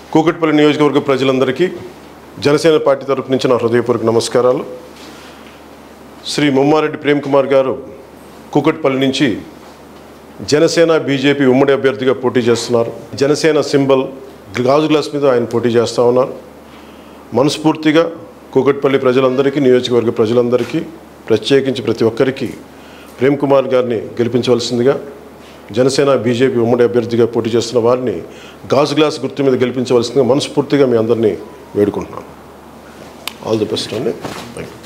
కూకట్పల్లి నియోజకవర్గ ప్రజలందరికీ జనసేన పార్టీ తరపు నుంచి నా హృదయపూర్వక నమస్కారాలు శ్రీ ముమ్మారెడ్డి ప్రేమ్ కుమార్ గారు కూకట్పల్లి నుంచి జనసేన బీజేపీ ఉమ్మడి అభ్యర్థిగా పోటీ చేస్తున్నారు జనసేన సింబల్ గాజు గ్లాస్ మీద ఆయన పోటీ చేస్తూ ఉన్నారు మనస్ఫూర్తిగా కూకట్పల్లి ప్రజలందరికీ నియోజకవర్గ ప్రజలందరికీ ప్రత్యేకించి ప్రతి ఒక్కరికి ప్రేమ్ కుమార్ గారిని గెలిపించవలసిందిగా జనసేన బీజేపీ ఉమ్మడి అభ్యర్థిగా పోటీ చేస్తున్న వారిని గాజు గ్లాస్ గుర్తు మీద గెలిపించవలసిందిగా మనస్ఫూర్తిగా మీ అందరినీ వేడుకుంటున్నాను ఆల్ ది బెస్ట్ అండి థ్యాంక్ యూ